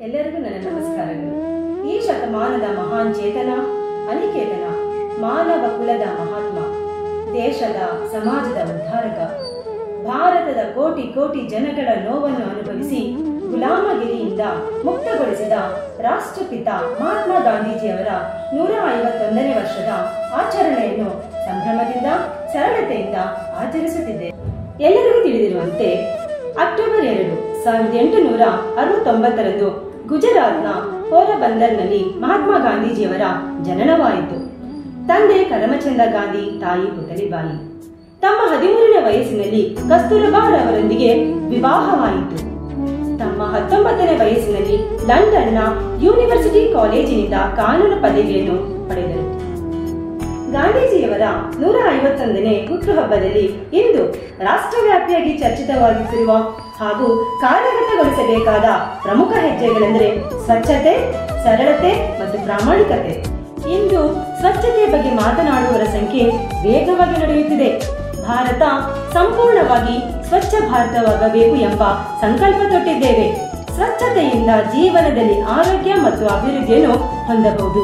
ಎಲ್ಲರಿಗೂ ನನ್ನ ನಮಸ್ಕಾರಗಳು ಈ ಶತಮಾನದ ಮಹಾನ್ ಚೇತನ ಅನಿಕೇತನ ಮಾನವ ಕುಲದ ಮಹಾತ್ಮ ದೇಶದ ಸಮಾಜದ ಉದ್ಧಾರಕ ಭಾರತದ ಕೋಟಿ ಕೋಟಿ ಜನಗಳ ನೋವನ್ನು ಅನುಭವಿಸಿ ಗುಲಾಮಗಿರಿಯಿಂದ ಮುಕ್ತಗೊಳಿಸಿದ ರಾಷ್ಟ್ರಪಿತ ಮಹಾತ್ಮ ಗಾಂಧೀಜಿಯವರ ನೂರ ಐವತ್ತೊಂದನೇ ವರ್ಷದ ಆಚರಣೆಯನ್ನು ಸಂಭ್ರಮದಿಂದ ಸರಳತೆಯಿಂದ ಆಚರಿಸುತ್ತಿದೆ ಎಲ್ಲರಿಗೂ ತಿಳಿದಿರುವಂತೆ ಅಕ್ಟೋಬರ್ ಎರಡು ಸಾವಿರದ ಎಂಟುನೂರ ಅರವತ್ತೊಂಬತ್ತರಂದು ಗುಜರಾತ್ನ ಪೋರಬಂದರ್ನಲ್ಲಿ ಮಹಾತ್ಮ ಗಾಂಧೀಜಿಯವರ ಜನನವಾಯಿತು ತಂದೆ ಕರಮಚಂದ ಗಾಂಧಿ ತಾಯಿ ಪುತಲಿಬಾಯಿ ತಮ್ಮ ಹದಿಮೂರನೇ ವಯಸ್ಸಿನಲ್ಲಿ ಕಸ್ತೂರಬಾರವರೊಂದಿಗೆ ವಿವಾಹವಾಯಿತು ತಮ್ಮ ಹತ್ತೊಂಬತ್ತನೇ ವಯಸ್ಸಿನಲ್ಲಿ ಲಂಡನ್ನ ಯೂನಿವರ್ಸಿಟಿ ಕಾಲೇಜಿನಿಂದ ಕಾನೂನು ಪದವಿಯನ್ನು ಪಡೆದರು ಗಾಂಧೀಜಿಯವರ ನೂರ ಐವತ್ತೊಂದನೇ ಹುಟ್ಟುಹಬ್ಬದಲ್ಲಿ ಇಂದು ರಾಷ್ಟ್ರವ್ಯಾಪಿಯಾಗಿ ಚರ್ಚಿತವಾಗುತ್ತಿರುವ ಹಾಗೂ ಕಾರ್ಯಗತಗೊಳಿಸಬೇಕಾದ ಪ್ರಮುಖ ಹೆಜ್ಜೆಗಳೆಂದರೆ ಸ್ವಚ್ಛತೆ ಸರಳತೆ ಮತ್ತು ಪ್ರಾಮಾಣಿಕತೆ ಇಂದು ಸ್ವಚ್ಛತೆಯ ಬಗ್ಗೆ ಮಾತನಾಡುವವರ ಸಂಖ್ಯೆ ವೇಗವಾಗಿ ನಡೆಯುತ್ತಿದೆ ಭಾರತ ಸಂಪೂರ್ಣವಾಗಿ ಸ್ವಚ್ಛ ಭಾರತವಾಗಬೇಕು ಎಂಬ ಸಂಕಲ್ಪ ತೊಟ್ಟಿದ್ದೇವೆ ಸ್ವಚ್ಛತೆಯಿಂದ ಜೀವನದಲ್ಲಿ ಆರೋಗ್ಯ ಮತ್ತು ಅಭಿವೃದ್ಧಿಯನ್ನು ಹೊಂದಬಹುದು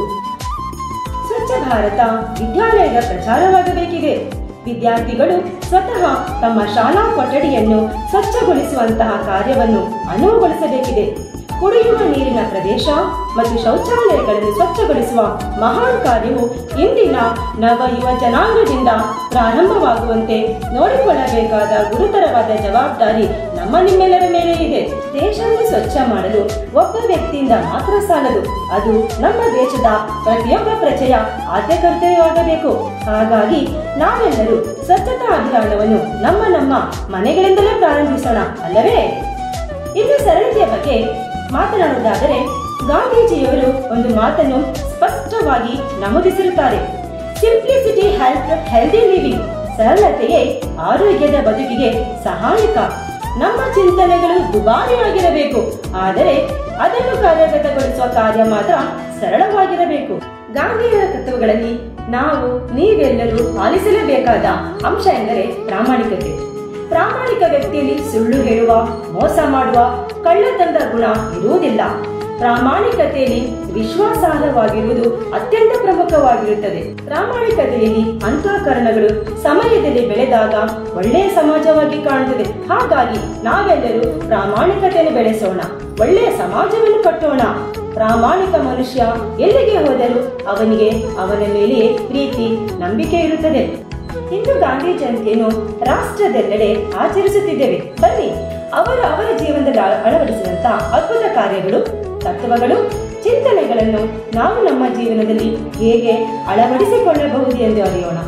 ಸ್ವಚ್ಛ ಭಾರತ ವಿದ್ಯಾಲಯದ ಪ್ರಚಾರವಾಗಬೇಕಿದೆ ವಿದ್ಯಾರ್ಥಿಗಳು ಸ್ವತಃ ತಮ್ಮ ಶಾಲಾ ಕೊಠಡಿಯನ್ನು ಸ್ವಚ್ಛಗೊಳಿಸುವಂತಹ ಕಾರ್ಯವನ್ನು ಅನುವುಗೊಳಿಸಬೇಕಿದೆ ಕುಡಿಯುವ ನೀರಿನ ಪ್ರದೇಶ ಮತ್ತು ಶೌಚಾಲಯಗಳನ್ನು ಸ್ವಚ್ಛಗೊಳಿಸುವ ಮಹಾನ್ ಕಾರ್ಯವು ಇಂದಿನ ನವ ಯುವ ಜನಾಂಗದಿಂದ ಪ್ರಾರಂಭವಾಗುವಂತೆ ನೋಡಿಕೊಳ್ಳಬೇಕಾದ ಗುರುತರವಾದ ಜವಾಬ್ದಾರಿ ನಮ್ಮ ನಿಮ್ಮೆಲ್ಲರ ಮೇಲೆ ಇದೆ ದೇಶವನ್ನು ಸ್ವಚ್ಛ ಮಾಡಲು ಒಬ್ಬ ವ್ಯಕ್ತಿಯಿಂದ ಮಾತ್ರ ಸಾಲದು ಅದು ನಮ್ಮ ದೇಶದ ಪ್ರತಿಯೊಬ್ಬ ಪ್ರಜೆಯ ಆದ್ಯ ಕರ್ತವ್ಯವಾಗಬೇಕು ಹಾಗಾಗಿ ನಾವೆಲ್ಲರೂ ಸ್ವಚ್ಛತಾ ಅಭಿಯಾನವನ್ನು ನಮ್ಮ ನಮ್ಮ ಮನೆಗಳಿಂದಲೇ ಪ್ರಾರಂಭಿಸೋಣ ಅಲ್ಲವೇ ಇನ್ನು ಸರಳತೆಯ ಬಗ್ಗೆ ಮಾತನಾಡುವುದಾದರೆ ಗಾಂಧೀಜಿಯವರು ಒಂದು ಮಾತನ್ನು ಸ್ಪಷ್ಟವಾಗಿ ನಮೂದಿಸಿರುತ್ತಾರೆ ಸಿಂಪ್ಲಿಸಿಟಿ ಹೆಲ್ಪ್ ಹೆಲ್ದಿ ಲಿವಿಂಗ್ ಸರಳತೆಯೇ ಆರೋಗ್ಯದ ಬದುಕಿಗೆ ಸಹಾಯಕ ನಮ್ಮ ಚಿಂತನೆಗಳು ದುಬಾರಿಯಾಗಿರಬೇಕು ಆದರೆ ಅದನ್ನು ಕಾರ್ಯಗತಗೊಳಿಸುವ ಕಾರ್ಯ ಮಾತ್ರ ಸರಳವಾಗಿರಬೇಕು ಗಾಂಧಿಯವರ ತತ್ವಗಳಲ್ಲಿ ನಾವು ನೀವೆಲ್ಲರೂ ಪಾಲಿಸಲೇಬೇಕಾದ ಅಂಶ ಎಂದರೆ ಪ್ರಾಮಾಣಿಕತೆ ಪ್ರಾಮಾಣಿಕ ವ್ಯಕ್ತಿಯಲ್ಲಿ ಸುಳ್ಳು ಹೇಳುವ ಮೋಸ ಮಾಡುವ ಕಳ್ಳತನದ ಗುಣ ಇರುವುದಿಲ್ಲ ಪ್ರಾಮಾಣಿಕತೆಯಲ್ಲಿ ವಿಶ್ವಾಸಾರ್ಹವಾಗಿರುವುದು ಅತ್ಯಂತ ಪ್ರಮುಖವಾಗಿರುತ್ತದೆ ಪ್ರಾಮಾಣಿಕತೆಯಲ್ಲಿ ಅಂತಃಕರಣಗಳು ಸಮಯದಲ್ಲಿ ಬೆಳೆದಾಗ ಒಳ್ಳೆಯ ಸಮಾಜವಾಗಿ ಕಾಣುತ್ತದೆ ಹಾಗಾಗಿ ನಾವೆಲ್ಲರೂ ಪ್ರಾಮಾಣಿಕತೆಯನ್ನು ಬೆಳೆಸೋಣ ಒಳ್ಳೆಯ ಸಮಾಜವನ್ನು ಕಟ್ಟೋಣ ಪ್ರಾಮಾಣಿಕ ಮನುಷ್ಯ ಎಲ್ಲಿಗೆ ಹೋದರೂ ಅವನಿಗೆ ಅವನ ಮೇಲೆ ಪ್ರೀತಿ ನಂಬಿಕೆ ಇರುತ್ತದೆ ಇಂದು ಗಾಂಧಿ ಜಯಂತಿಯನ್ನು ರಾಷ್ಟ್ರದೆಲ್ಲೆಡೆ ಆಚರಿಸುತ್ತಿದ್ದೇವೆ ಬನ್ನಿ ಅವರು ಅವರ ಜೀವನದಲ್ಲಿ ಅಳ- ಅಳವಡಿಸಿದಂತ ಅದ್ಭುತ ಕಾರ್ಯಗಳು ತತ್ವಗಳು ಚಿಂತನೆಗಳನ್ನು ನಾವು ನಮ್ಮ ಜೀವನದಲ್ಲಿ ಹೇಗೆ ಅಳವಡಿಸಿಕೊಳ್ಳಬಹುದು ಎಂದು ಅರಿಯೋಣ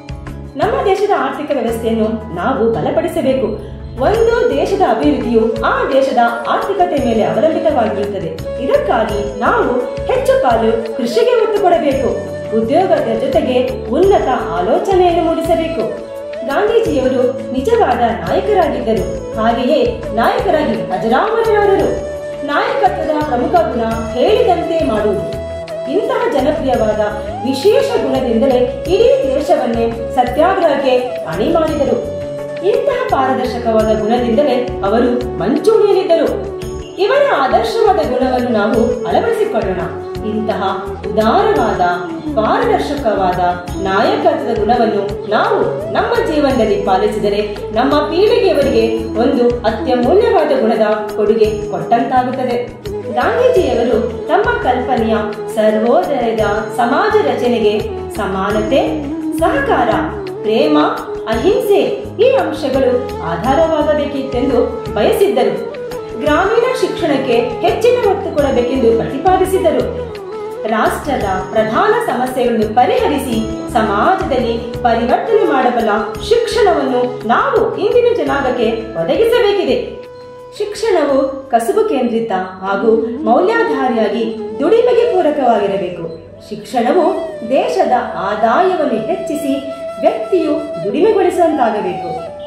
ನಮ್ಮ ದೇಶದ ಆರ್ಥಿಕ ವ್ಯವಸ್ಥೆಯನ್ನು ನಾವು ಬಲಪಡಿಸಬೇಕು ಒಂದು ದೇಶದ ಅಭಿವೃದ್ಧಿಯು ಆ ದೇಶದ ಆರ್ಥಿಕತೆ ಮೇಲೆ ಅವಲಂಬಿತವಾಗಿರುತ್ತದೆ ಇದಕ್ಕಾಗಿ ನಾವು ಹೆಚ್ಚು ಪಾಲು ಕೃಷಿಗೆ ಒತ್ತು ಕೊಡಬೇಕು ಉದ್ಯೋಗದ ಜೊತೆಗೆ ಉನ್ನತ ಆಲೋಚನೆಯನ್ನು ಮೂಡಿಸಬೇಕು ಗಾಂಧೀಜಿಯವರು ನಿಜವಾದ ನಾಯಕರಾಗಿದ್ದರು ಹಾಗೆಯೇ ನಾಯಕರಾಗಿ ಅಜರಾಮರರಾದರು ನಾಯಕತ್ವದ ಪ್ರಮುಖ ಗುಣ ಹೇಳಿದಂತೆ ಮಾಡುವುದು ಇಂತಹ ಜನಪ್ರಿಯವಾದ ವಿಶೇಷ ಗುಣದಿಂದಲೇ ಇಡೀ ದೇಶವನ್ನೇ ಸತ್ಯಾಗ್ರಹಕ್ಕೆ ಅಣಿ ಮಾಡಿದರು ಇಂತಹ ಪಾರದರ್ಶಕವಾದ ಗುಣದಿಂದಲೇ ಅವರು ಮಂಚೂಣಿಯಲ್ಲಿದ್ದರು ಇವರ ಆದರ್ಶವಾದ ಗುಣವನ್ನು ನಾವು ಅಳವಡಿಸಿಕೊಳ್ಳೋಣ ಇಂತಹ ಉದಾರವಾದ ಪಾರದರ್ಶಕವಾದ ನಾಯಕತ್ವದ ಗುಣವನ್ನು ನಾವು ನಮ್ಮ ಜೀವನದಲ್ಲಿ ಪಾಲಿಸಿದರೆ ನಮ್ಮ ಪೀಳಿಗೆಯವರಿಗೆ ಒಂದು ಅತ್ಯಮೂಲ್ಯವಾದ ಗುಣದ ಕೊಡುಗೆ ಕೊಟ್ಟಂತಾಗುತ್ತದೆ ಗಾಂಧೀಜಿಯವರು ತಮ್ಮ ಕಲ್ಪನೆಯ ಸರ್ವೋದಯದ ಸಮಾಜ ರಚನೆಗೆ ಸಮಾನತೆ ಸಹಕಾರ ಪ್ರೇಮ ಅಹಿಂಸೆ ಈ ಅಂಶಗಳು ಆಧಾರವಾಗಬೇಕಿತ್ತೆಂದು ಬಯಸಿದ್ದರು ಗ್ರಾಮೀಣ ಶಿಕ್ಷಣಕ್ಕೆ ಹೆಚ್ಚಿನ ಒತ್ತು ಕೊಡಬೇಕೆಂದು ಪ್ರತಿಪಾದಿಸಿದರು ರಾಷ್ಟ್ರದ ಪ್ರಧಾನ ಸಮಸ್ಯೆಗಳನ್ನು ಪರಿಹರಿಸಿ ಸಮಾಜದಲ್ಲಿ ಪರಿವರ್ತನೆ ಮಾಡಬಲ್ಲ ಶಿಕ್ಷಣವನ್ನು ನಾವು ಇಂದಿನ ಜನಾಂಗಕ್ಕೆ ಒದಗಿಸಬೇಕಿದೆ ಶಿಕ್ಷಣವು ಕಸುಬು ಕೇಂದ್ರಿತ ಹಾಗೂ ಮೌಲ್ಯಾಧಾರಿಯಾಗಿ ದುಡಿಮೆಗೆ ಪೂರಕವಾಗಿರಬೇಕು ಶಿಕ್ಷಣವು ದೇಶದ ಆದಾಯವನ್ನು ಹೆಚ್ಚಿಸಿ ವ್ಯಕ್ತಿಯು ದುಡಿಮೆಗೊಳಿಸುವಂತಾಗಬೇಕು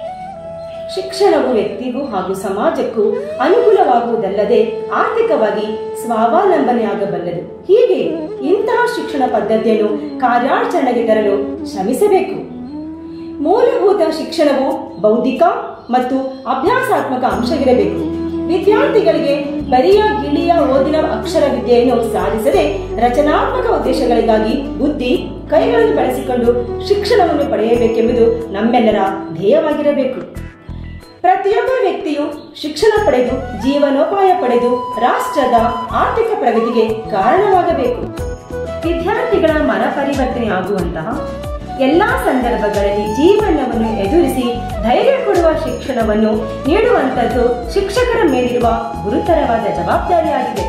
ಶಿಕ್ಷಣವು ವ್ಯಕ್ತಿಗೂ ಹಾಗೂ ಸಮಾಜಕ್ಕೂ ಅನುಕೂಲವಾಗುವುದಲ್ಲದೆ ಆರ್ಥಿಕವಾಗಿ ಸ್ವಾವಲಂಬನೆಯಾಗಬಲ್ಲದು ಹೀಗೆ ಇಂತಹ ಶಿಕ್ಷಣ ಪದ್ಧತಿಯನ್ನು ಕಾರ್ಯಾಚರಣೆಗೆ ತರಲು ಶ್ರಮಿಸಬೇಕು ಮೂಲಭೂತ ಶಿಕ್ಷಣವು ಬೌದ್ಧಿಕ ಮತ್ತು ಅಭ್ಯಾಸಾತ್ಮಕ ಅಂಶವಿರಬೇಕು ವಿದ್ಯಾರ್ಥಿಗಳಿಗೆ ಬರಿಯ ಗಿಳಿಯ ಓದಿನ ಅಕ್ಷರ ವಿದ್ಯೆಯನ್ನು ಸಾಧಿಸದೆ ರಚನಾತ್ಮಕ ಉದ್ದೇಶಗಳಿಗಾಗಿ ಬುದ್ಧಿ ಕೈಗಳನ್ನು ಬಳಸಿಕೊಂಡು ಶಿಕ್ಷಣವನ್ನು ಪಡೆಯಬೇಕೆಂಬುದು ನಮ್ಮೆಲ್ಲರ ಧ್ಯೇಯವಾಗಿರಬೇಕು ಪ್ರತಿಯೊಬ್ಬ ವ್ಯಕ್ತಿಯು ಶಿಕ್ಷಣ ಪಡೆದು ಜೀವನೋಪಾಯ ಪಡೆದು ರಾಷ್ಟ್ರದ ಆರ್ಥಿಕ ಪ್ರಗತಿಗೆ ಕಾರಣವಾಗಬೇಕು ವಿದ್ಯಾರ್ಥಿಗಳ ಮನ ಪರಿವರ್ತನೆ ಆಗುವಂತಹ ಎಲ್ಲಾ ಸಂದರ್ಭಗಳಲ್ಲಿ ಜೀವನವನ್ನು ಎದುರಿಸಿ ಧೈರ್ಯ ಕೊಡುವ ಶಿಕ್ಷಣವನ್ನು ನೀಡುವಂಥದ್ದು ಶಿಕ್ಷಕರ ಮೇಲಿರುವ ಗುರುತರವಾದ ಜವಾಬ್ದಾರಿಯಾಗಿದೆ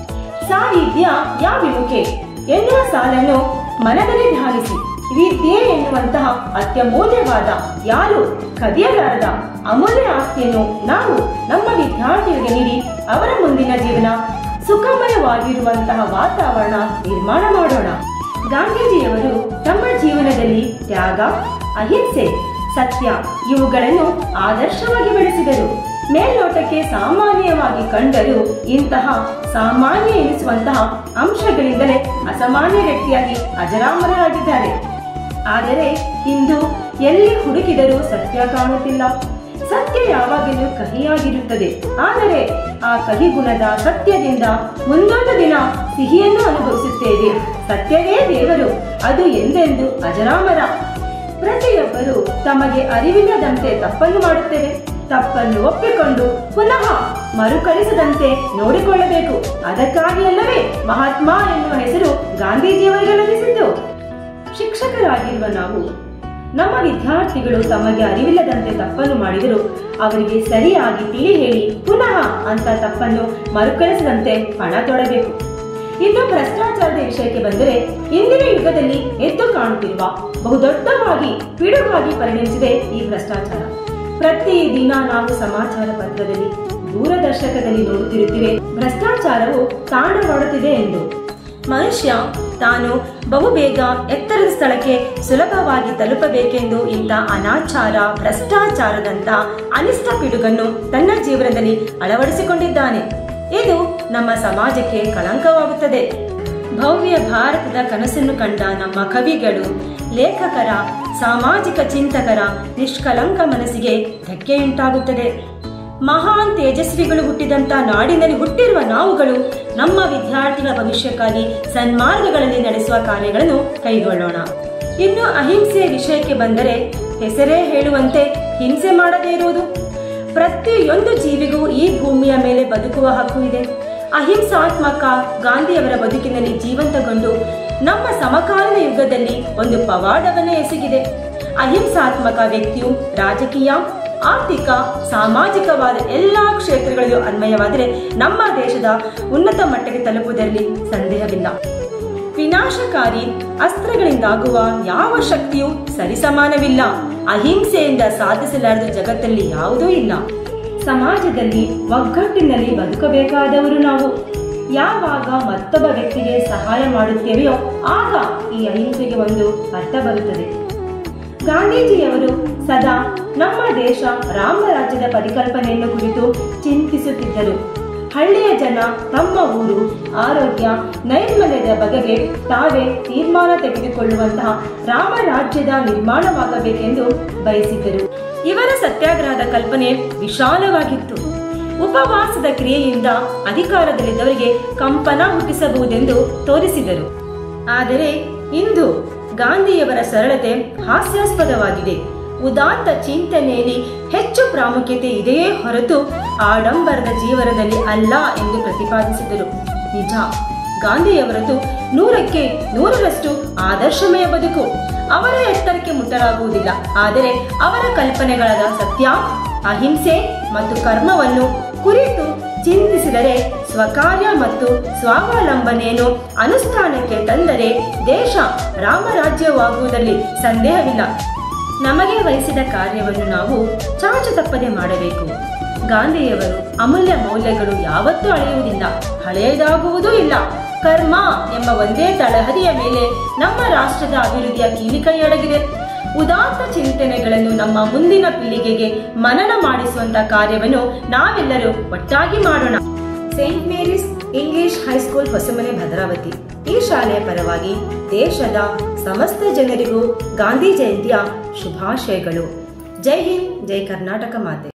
ಸಾಹಿತ್ಯ ಯಾ ವಿಮುಖೆ ಎನ್ನುವ ಸಾಲನ್ನು ಮನದಲ್ಲಿ ಧ್ಯಾನಿಸಿ ವಿದ್ಯೆ ಎನ್ನುವಂತಹ ಅತ್ಯಮೂಲ್ಯವಾದ ಯಾರು ಕದಿಯಲಾರದ ಅಮೂಲ್ಯ ಆಸ್ತಿಯನ್ನು ನಾವು ನಮ್ಮ ವಿದ್ಯಾರ್ಥಿಗಳಿಗೆ ನೀಡಿ ಅವರ ಮುಂದಿನ ಜೀವನ ಸುಖಮಯವಾಗಿರುವಂತಹ ವಾತಾವರಣ ನಿರ್ಮಾಣ ಮಾಡೋಣ ಗಾಂಧೀಜಿಯವರು ತಮ್ಮ ಜೀವನದಲ್ಲಿ ತ್ಯಾಗ ಅಹಿಂಸೆ ಸತ್ಯ ಇವುಗಳನ್ನು ಆದರ್ಶವಾಗಿ ಬೆಳೆಸಿದರು ಮೇಲ್ನೋಟಕ್ಕೆ ಸಾಮಾನ್ಯವಾಗಿ ಕಂಡರೂ ಇಂತಹ ಸಾಮಾನ್ಯ ಎನಿಸುವಂತಹ ಅಂಶಗಳಿಂದಲೇ ಅಸಾಮಾನ್ಯ ವ್ಯಕ್ತಿಯಾಗಿ ಅಜರಾಮರರಾಗಿದ್ದಾರೆ ಆದರೆ ಇಂದು ಎಲ್ಲಿ ಹುಡುಕಿದರೂ ಸತ್ಯ ಕಾಣುತ್ತಿಲ್ಲ ಸತ್ಯ ಯಾವಾಗಲೂ ಕಹಿಯಾಗಿರುತ್ತದೆ ಆದರೆ ಆ ಕಹಿ ಗುಣದ ಸತ್ಯದಿಂದ ಮುಂದೊಂದು ದಿನ ಸಿಹಿಯನ್ನು ಅನುಭವಿಸುತ್ತೇವೆ ಸತ್ಯವೇ ದೇವರು ಅದು ಎಂದೆಂದು ಅಜರಾಮರ ಪ್ರತಿಯೊಬ್ಬರು ತಮಗೆ ಅರಿವಿಲ್ಲದಂತೆ ತಪ್ಪನ್ನು ಮಾಡುತ್ತೇವೆ ತಪ್ಪನ್ನು ಒಪ್ಪಿಕೊಂಡು ಪುನಃ ಮರುಕಳಿಸದಂತೆ ನೋಡಿಕೊಳ್ಳಬೇಕು ಅದಕ್ಕಾಗಿ ಅಲ್ಲವೇ ಮಹಾತ್ಮ ಎನ್ನುವ ಹೆಸರು ಗಾಂಧೀಜಿಯವರಿಗೆ ಲಭಿಸಿದ್ದು ಶಿಕ್ಷಕರಾಗಿರುವ ನಾವು ನಮ್ಮ ವಿದ್ಯಾರ್ಥಿಗಳು ತಮಗೆ ಅರಿವಿಲ್ಲದಂತೆ ತಪ್ಪನ್ನು ಮಾಡಿದರೂ ಅವರಿಗೆ ಸರಿಯಾಗಿ ತಿಳಿ ಹೇಳಿ ಪುನಃ ಅಂತ ತಪ್ಪನ್ನು ಮರುಕಳಿಸದಂತೆ ಪಣ ತೊಡಬೇಕು ಇನ್ನು ಭ್ರಷ್ಟಾಚಾರದ ವಿಷಯಕ್ಕೆ ಬಂದರೆ ಇಂದಿನ ಯುಗದಲ್ಲಿ ಎದ್ದು ಕಾಣುತ್ತಿರುವ ಬಹುದೊಡ್ಡವಾಗಿ ಪಿಡುಗಾಗಿ ಪರಿಣಮಿಸಿದೆ ಈ ಭ್ರಷ್ಟಾಚಾರ ಪ್ರತಿ ದಿನ ನಾವು ಸಮಾಚಾರ ಪತ್ರದಲ್ಲಿ ದೂರದರ್ಶಕದಲ್ಲಿ ನೋಡುತ್ತಿರುತ್ತೇವೆ ಭ್ರಷ್ಟಾಚಾರವು ತಾಂಡವಾಡುತ್ತಿದೆ ಎಂದು ಮನುಷ್ಯ ತಾನು ಬಹುಬೇಗ ಎತ್ತರದ ಸ್ಥಳಕ್ಕೆ ಸುಲಭವಾಗಿ ತಲುಪಬೇಕೆಂದು ಇಂಥ ಅನಾಚಾರ ಭ್ರಷ್ಟಾಚಾರದಂತ ಅನಿಷ್ಟ ಪಿಡುಗನ್ನು ತನ್ನ ಜೀವನದಲ್ಲಿ ಅಳವಡಿಸಿಕೊಂಡಿದ್ದಾನೆ ಇದು ನಮ್ಮ ಸಮಾಜಕ್ಕೆ ಕಳಂಕವಾಗುತ್ತದೆ ಭವ್ಯ ಭಾರತದ ಕನಸನ್ನು ಕಂಡ ನಮ್ಮ ಕವಿಗಳು ಲೇಖಕರ ಸಾಮಾಜಿಕ ಚಿಂತಕರ ನಿಷ್ಕಲಂಕ ಮನಸ್ಸಿಗೆ ಧಕ್ಕೆಯುಂಟಾಗುತ್ತದೆ ಮಹಾನ್ ತೇಜಸ್ವಿಗಳು ಹುಟ್ಟಿದಂತ ನಾಡಿನಲ್ಲಿ ಹುಟ್ಟಿರುವ ನಾವುಗಳು ನಮ್ಮ ವಿದ್ಯಾರ್ಥಿಗಳ ಭವಿಷ್ಯಕ್ಕಾಗಿ ಸನ್ಮಾರ್ಗಗಳಲ್ಲಿ ನಡೆಸುವ ಕಾರ್ಯಗಳನ್ನು ಕೈಗೊಳ್ಳೋಣ ಇನ್ನು ಅಹಿಂಸೆಯ ವಿಷಯಕ್ಕೆ ಬಂದರೆ ಹೆಸರೇ ಹೇಳುವಂತೆ ಹಿಂಸೆ ಮಾಡದೇ ಇರುವುದು ಪ್ರತಿಯೊಂದು ಜೀವಿಗೂ ಈ ಭೂಮಿಯ ಮೇಲೆ ಬದುಕುವ ಹಕ್ಕು ಇದೆ ಅಹಿಂಸಾತ್ಮಕ ಗಾಂಧಿಯವರ ಬದುಕಿನಲ್ಲಿ ಜೀವಂತಗೊಂಡು ನಮ್ಮ ಸಮಕಾಲೀನ ಯುಗದಲ್ಲಿ ಒಂದು ಪವಾಡವನ್ನೇ ಎಸಗಿದೆ ಅಹಿಂಸಾತ್ಮಕ ವ್ಯಕ್ತಿಯು ರಾಜಕೀಯ ಆರ್ಥಿಕ ಸಾಮಾಜಿಕವಾದ ಎಲ್ಲಾ ಕ್ಷೇತ್ರಗಳಲ್ಲೂ ಅನ್ವಯವಾದರೆ ನಮ್ಮ ದೇಶದ ಉನ್ನತ ಮಟ್ಟಕ್ಕೆ ತಲುಪುವುದರಲ್ಲಿ ಸಂದೇಹವಿಲ್ಲ ವಿನಾಶಕಾರಿ ಅಸ್ತ್ರಗಳಿಂದಾಗುವ ಯಾವ ಶಕ್ತಿಯೂ ಸರಿಸಮಾನವಿಲ್ಲ ಅಹಿಂಸೆಯಿಂದ ಸಾಧಿಸಲಾರದ ಜಗತ್ತಲ್ಲಿ ಯಾವುದೂ ಇಲ್ಲ ಸಮಾಜದಲ್ಲಿ ಒಗ್ಗಟ್ಟಿನಲ್ಲಿ ಬದುಕಬೇಕಾದವರು ನಾವು ಯಾವಾಗ ಮತ್ತೊಬ್ಬ ವ್ಯಕ್ತಿಗೆ ಸಹಾಯ ಮಾಡುತ್ತೇವೆಯೋ ಆಗ ಈ ಅಹಿಂಸೆಗೆ ಒಂದು ಅರ್ಥ ಬರುತ್ತದೆ ಗಾಂಧೀಜಿಯವರು ಸದಾ ನಮ್ಮ ದೇಶ ರಾಮರಾಜ್ಯದ ಪರಿಕಲ್ಪನೆಯನ್ನು ಕುರಿತು ಚಿಂತಿಸುತ್ತಿದ್ದರು ಹಳ್ಳಿಯ ಜನ ತಮ್ಮ ಊರು ಆರೋಗ್ಯ ನೈರ್ಮಲ್ಯದ ಬಗೆಗೆ ತಾವೇ ತೀರ್ಮಾನ ತೆಗೆದುಕೊಳ್ಳುವಂತಹ ರಾಮರಾಜ್ಯದ ನಿರ್ಮಾಣವಾಗಬೇಕೆಂದು ಬಯಸಿದ್ದರು ಇವರ ಸತ್ಯಾಗ್ರಹದ ಕಲ್ಪನೆ ವಿಶಾಲವಾಗಿತ್ತು ಉಪವಾಸದ ಕ್ರಿಯೆಯಿಂದ ಅಧಿಕಾರದಲ್ಲಿದ್ದವರಿಗೆ ಕಂಪನ ಹುಟ್ಟಿಸಬಹುದೆಂದು ತೋರಿಸಿದರು ಆದರೆ ಇಂದು ಗಾಂಧಿಯವರ ಸರಳತೆ ಹಾಸ್ಯಾಸ್ಪದವಾಗಿದೆ ಉದಾತ್ತ ಚಿಂತನೆಯಲ್ಲಿ ಹೆಚ್ಚು ಪ್ರಾಮುಖ್ಯತೆ ಇದೆಯೇ ಹೊರತು ಆಡಂಬರದ ಜೀವನದಲ್ಲಿ ಅಲ್ಲ ಎಂದು ಪ್ರತಿಪಾದಿಸಿದರು ನಿಜ ಗಾಂಧಿಯವರದ್ದು ನೂರಕ್ಕೆ ನೂರರಷ್ಟು ಆದರ್ಶಮಯ ಬದುಕು ಅವರ ಎತ್ತರಕ್ಕೆ ಮುಟ್ಟಲಾಗುವುದಿಲ್ಲ ಆದರೆ ಅವರ ಕಲ್ಪನೆಗಳಾದ ಸತ್ಯ ಅಹಿಂಸೆ ಮತ್ತು ಕರ್ಮವನ್ನು ಕುರಿತು ಚಿಂತಿಸಿದರೆ ಸ್ವಕಾರ್ಯ ಮತ್ತು ಸ್ವಾವಲಂಬನೆಯನ್ನು ಅನುಷ್ಠಾನಕ್ಕೆ ತಂದರೆ ದೇಶ ರಾಮರಾಜ್ಯವಾಗುವುದರಲ್ಲಿ ಸಂದೇಹವಿಲ್ಲ ನಮಗೆ ವಹಿಸಿದ ಕಾರ್ಯವನ್ನು ನಾವು ಚಾಚು ತಪ್ಪದೆ ಮಾಡಬೇಕು ಗಾಂಧಿಯವರು ಅಮೂಲ್ಯ ಮೌಲ್ಯಗಳು ಯಾವತ್ತೂ ಅಳೆಯುವುದಿಲ್ಲ ಹಳೆಯದಾಗುವುದೂ ಇಲ್ಲ ಕರ್ಮ ಎಂಬ ಒಂದೇ ತಳಹದಿಯ ಮೇಲೆ ನಮ್ಮ ರಾಷ್ಟ್ರದ ಅಭಿವೃದ್ಧಿಯ ಕೀಲಿಕೈ ಅಡಗಿದೆ ಉದಾತ್ತ ಚಿಂತನೆಗಳನ್ನು ನಮ್ಮ ಮುಂದಿನ ಪೀಳಿಗೆಗೆ ಮನನ ಮಾಡಿಸುವಂತ ಕಾರ್ಯವನ್ನು ನಾವೆಲ್ಲರೂ ಒಟ್ಟಾಗಿ ಮಾಡೋಣ saint Mary's English high school Hosamane Bhadravathi ಈ ಶಾಲೆಯ ಪರವಾಗಿ ದೇಶದ ಸಮಸ್ತ ಜನರಿಗೂ ಗಾಂಧಿ ಜಯಂತಿಯ ಶುಭಾಶಯಗಳು ಜೈ ಹಿಂದ್ ಜೈ ಕರ್ನಾಟಕ ಮಾತೆ